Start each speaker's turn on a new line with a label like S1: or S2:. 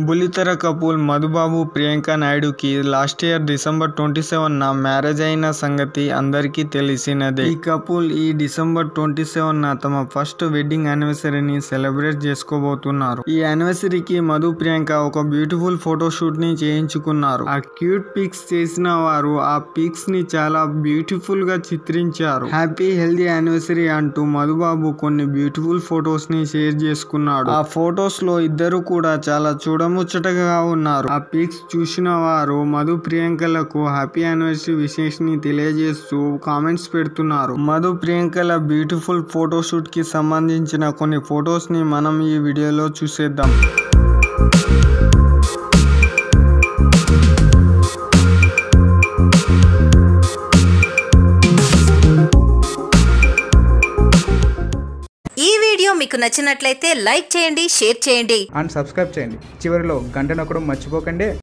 S1: బుల్లితెర కపుల్ మధుబాబు ప్రియాంక నాయుడుకి last year December twenty seven న మ్యారేజ్ అయిన సంగతి అందరికీ తెలిసినదే ఈ కపుల్ ఈ డిసెంబర్ ట్వంటీ సెవెన్ న తమ ఫస్ట్ వెడ్డింగ్ యానివర్సరీని సెలబ్రేట్ చేసుకోబోతున్నారు ఈ యానివర్సరీకి మధు ప్రియాంక ఒక బ్యూటిఫుల్ ఫోటో షూట్ ని చేయించుకున్నారు ఆ క్యూట్ పిక్స్ చేసిన వారు ఆ పిక్స్ ని చాలా బ్యూటిఫుల్ గా చిత్రించారు హ్యాపీ హెల్దీ యానివర్సరీ అంటూ మధుబాబు కొన్ని బ్యూటిఫుల్ ఫొటోస్ ని షేర్ చేసుకున్నాడు ఆ ఫొటోస్ లో ఇద్దరు కూడా చాలా చూడముచ్చటగా ఉన్నారు ఆ పిక్స్ చూసిన వారు మధు ప్రియాంకలకు హ్యాపీ యానివర్సరీ విషెస్ ని తెలియజేస్తూ కామెంట్స్ పెడుతున్నారు మధు ప్రియాంకల బ్యూటిఫుల్ ఫోటో షూట్ కి సంబంధించిన కొన్ని ఫొటోస్ ని మనం ఈ వీడియోలో చూసేద్దాం
S2: ఈ వీడియో మీకు నచ్చినట్లయితే లైక్ చేయండి షేర్ చేయండి
S3: అండ్ సబ్స్క్రైబ్ చేయండి చివరిలో గంట నొక్కడం మర్చిపోకండి